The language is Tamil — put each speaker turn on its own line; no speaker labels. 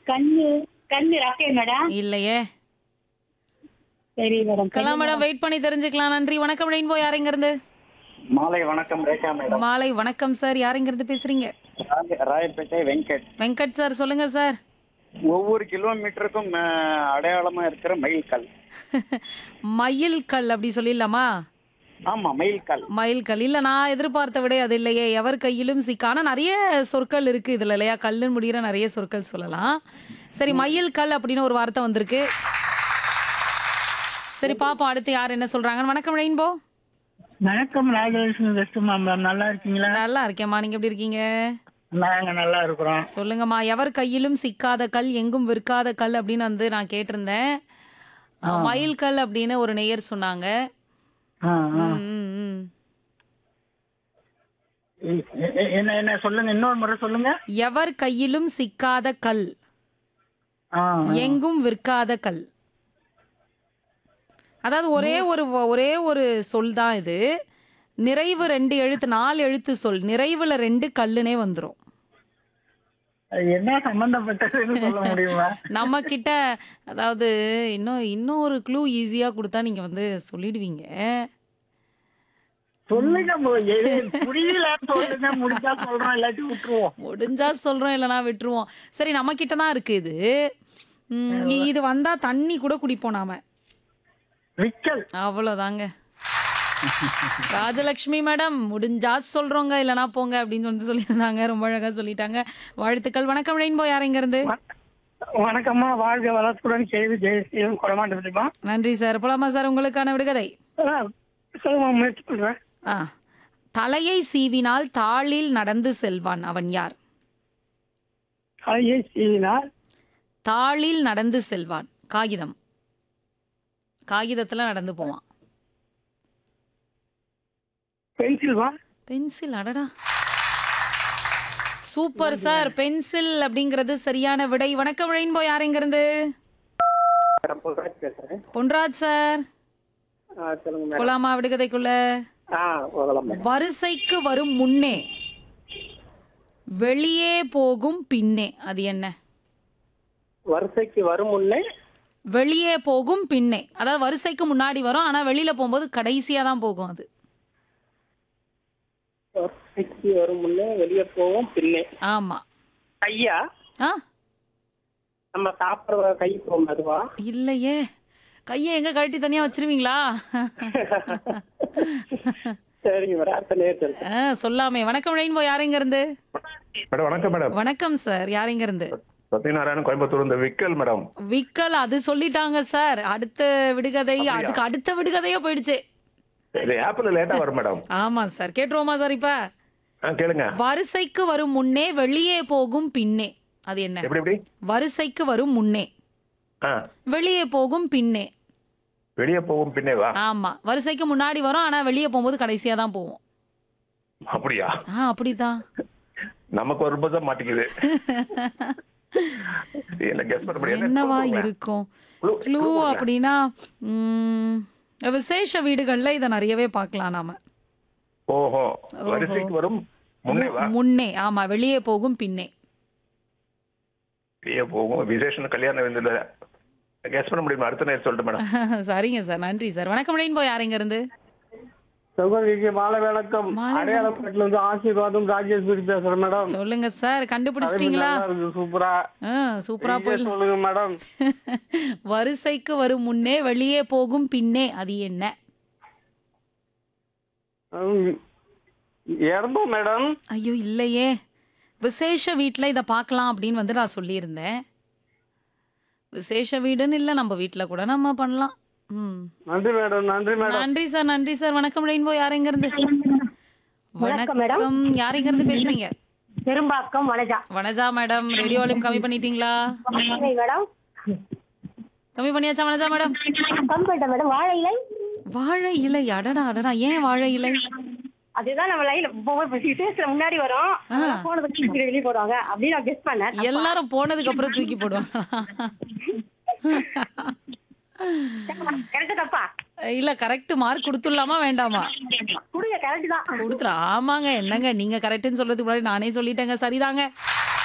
கண்ணு கண்ணு ராக்கே மேடம்
இல்லையே
சரி மேடம்
கலாம் மேடம் வெயிட் பண்ணி தெரிஞ்சுக்கலாம் நன்றி வணக்கம் ரெயின்போ யாருங்க இருந்து
மாலை வணக்கம் ரேகா மேடம்
மாலை வணக்கம் சார் யாருங்க இருந்து பேசுறீங்க
ராய- ராயப்பேட்டை வெங்கட்
வெங்கட் சார் சொல்லுங்க சார்
ஒவ்வொரு கிலோமீட்டருக்கும் அஹ், அடையாளமா இருக்கிற மயில் கல்
மயில் கல் அப்படி சொல்லிடலாமா
ஆமா மயில் கல்
மயில் கல் இல்ல நான் எதிர்பார்த்த விட அது இல்லையே எவர் கையிலும் சிக்க ஆனா நிறைய சொற்கள் இருக்கு இதுல இல்லையா கல்லுன்னு முடிகிற நிறைய சொற்கள் சொல்லலாம் சரி மயில் கல் அப்படின்னு ஒரு வார்த்தை வந்திருக்கு சரி பாப்போம் அடுத்து யார் என்ன சொல்றாங்க வணக்கம் ரெயின்போ
வணக்கம் ராஜலட்சுமி வெஸ்ட் மேம் நல்லா இருக்கீங்களா
நல்லா இருக்கேம்மா நீங்க எப்படி இருக்கீங்க
நாங்க நல்லா இருக்கிறோம்
சொல்லுங்கம்மா எவர் கையிலும் சிக்காத கல் எங்கும் விற்காத கல் அப்படின்னு வந்து நான் கேட்டிருந்தேன் அஹ், மயில் கல் அப்படின்னு ஒரு நேயர் சொன்னாங்க
ஆ, ஆ.
ம், ம், ம்.
எ- எ- என்ன என்ன சொல்லுங்க இன்னொரு முறை சொல்லுங்க
எவர் கையிலும் சிக்காத கல்
ஆ,
எங்கும் விற்காத கல் அதாவது ஒரே ஒரு வ- ஒரே ஒரு சொல் தான் இது நிறைவு ரெண்டு எழுத்து நாலு எழுத்து சொல் நிறைவுல ரெண்டு கல்லுனே வந்துரும்
அது என்ன சம்பந்தப்பட்டதுன்னு சொல்ல முடியுமா
நம்ம கிட்ட அதாவது இன்னும் இன்னும் ஒரு க்ளூ ஈஸியா கொடுத்தா நீங்க வந்து சொல்லிடுவீங்க
சொல்லுங்க மு- எது புரியல சொல்லுங்க முடிச்சா சொல்றோம் இல்லாட்டி விட்டுருவோம்
முடிஞ்சா சொல்றோம் இல்லைனா விட்டுருவோம் சரி நம்ம கிட்ட தான் இருக்கு இது ம், இது வந்தா தண்ணி கூட குடிப்போம் நாம
விக்கல்
அவ்வளோதாங்க ராஜலக்ஷ்மி மேடம் முடிஞ்சா சொல்றோங்க இல்லனா போங்க அப்படின்னு வந்து சொல்லியிருந்தாங்க ரொம்ப அழகா சொல்லிட்டாங்க வாழ்த்துக்கள் வணக்கம் ரெயின்போ யார் இங்க இருந்து
வணக்கம்மா வாழ்க வளத்துடன் கேள்வி ஜெயசீலம் கொடமாட்டு பத்திமா
நன்றி சார் போலாமா சார் உங்களுக்கான விடுகதை
சொல்லுமா முயற்சி பண்றேன்
ஆ தலையை சீவினால் தாளில் நடந்து செல்வான் அவன் யார்
ஐயே சீனால்
தாளில் நடந்து செல்வான் காகிதம் காகிதத்துல நடந்து போவான்
பென்சில் வா
பென்சில் அடடா சூப்பர் சார் பென்சில் அப்படிங்கிறது சரியான விடை வணக்கம் ரெயின்போ யார் எங்க இருந்து
பேசுறேன்
பொன்ராஜ் சார்
சொல்லுங்க
போலாமா விடுகதைக்குள்ள
ஆ போகலாம்
வரிசைக்கு வரும் முன்னே வெளியே போகும் பின்னே அது என்ன
வரிசைக்கு வரும் முன்னே
வெளியே போகும் பின்னே அதாவது வரிசைக்கு முன்னாடி வரும் ஆனா வெளியில போகும்போது கடைசியா தான் போகும் அது
வரிசைக்கு வரும் முன்னே வெளியே போவோம் பின்னே
ஆமா
கையா
ஆ
நம்ம சாப்பிடுற கை போகும் அதுவா
இல்லையே கையை எங்க கழட்டி தனியா வச்சிருவீங்களா
சரிங்க மேடம் அடுத்த நேரத்தில்
ஆ, சொல்லாமே வணக்கம் ரெயின்போ யாருங்க இருந்து
மேடம் வணக்கம் மேடம்
வணக்கம் சார் யாருங்க இருந்து
சத்யநாராயணன் கோயம்புத்தூர் இந்த விக்கல் மேடம்
விக்கல் அது சொல்லிட்டாங்க சார் அடுத்த விடுகதை அதுக்கு அடுத்த விடுகதையே போயிடுச்சு
இது ஆப்பிள் லேட்டா வரும் மேடம்
ஆமா சார் கேட்டுருவோமா சார் இப்ப
ஆ கேளுங்க
வரிசைக்கு வரும் முன்னே வெளியே போகும் பின்னே அது என்ன
எப்படி எப்படி
வரிசைக்கு வரும் முன்னே
ஆ
வெளியே போகும் பின்னே
வெளியே போகும் பின்னே வா
ஆமா வரிசைக்கு முன்னாடி வரும் ஆனா வெளியே போகும்போது கடைசியா தான் போவோம்
அப்படியா
ஆ அப்படிதான்
நமக்கு ஒரு தான் மாட்டிக்குது என்ன கெஸ் பண்ண முடியாது
என்னவா இருக்கும்
Clue-
க்ளூ
clue கொடுங்க.
அப்படின்னா ம், விசேஷ வீடுகள்ல இத நிறையவே பார்க்கலாம் நாம
ஓஹோ வரிசைக்கு வரும் முன்னே வா
முன்னே ஆமா வெளியே போகும் பின்னே
வெளியே போகும் விசேஷம் கல்யாண விருந்துல கெஸ் பண்ண முடியுமா அடுத்த நேரம் சொல்லிட்டு மேடம்
சரிங்க சார் நன்றி சார் வணக்கம் ரெயின்போ யாருங்க இருந்து
சகோதரிக்கு மாலை வணக்கம்
மாலை
அடையாளப்பட்டில இருந்து ஆசீர்வாதம் ராஜேஸ்வரி பேசுறேன் மேடம்
சொல்லுங்க சார் கண்டுபிடிச்சிட்டீங்களா
நல்லா இருக்கு சூப்பரா
ஆ, சூப்பரா
நீங்களே
போயிடலாம்
சொல்லுங்க மேடம்
வரிசைக்கு வரும் முன்னே வெளியே போகும் பின்னே அது என்ன
எறும்பு மேடம்
ஐயோ இல்லையே விசேஷ வீட்டில் இதை பார்க்கலாம் அப்படின்னு வந்து நான் சொல்லியிருந்தேன் விசேஷ வீடுன்னு இல்லை நம்ம வீட்டில் கூட நம்ம பண்ணலாம் ம்
நன்றி மேடம் நன்றி மேடம்
நன்றி சார் நன்றி சார் வணக்கம் ரெயின்போ யார் எங்க இருந்து
வணக்கம் மேடம்.
வணக்கம் யார் எங்க இருந்து பேசுறீங்க
Perumbakkam Vanaja
Vanaja madam radio volume கம்மி பண்ணிட்டீங்களா
மேடம்
கம்மி பண்ணியாச்சா வனஜா மேடம்
கம் பண்ணிட்டேன் மேடம் வாழை இலை
வாழை இலை அடடா அடடா ஏன் வாழை இலை
அதுதான் நம்ம லைன் விசேஷத்துல முன்னாடி வரும்
ஆ.
போனதுக்கு வெளியே போடுவாங்க அப்படின்னு நான் கெஸ் பண்ணேன்
எல்லாரும் போனதுக்கு அப்புறம் தூக்கி போடுவாங்க
கரெக்டா தப்பா
இல்ல கரெக்ட் மார்க் கொடுத்துடலாமா வேண்டாமா
கொடுங்க கரெக்ட் தான்
கொடுத்துரு ஆமாங்க என்னங்க நீங்க கரெக்ட்னு சொல்றதுக்கு முன்னாடி நானே சொல்லிட்டேங்க சரிதாங்க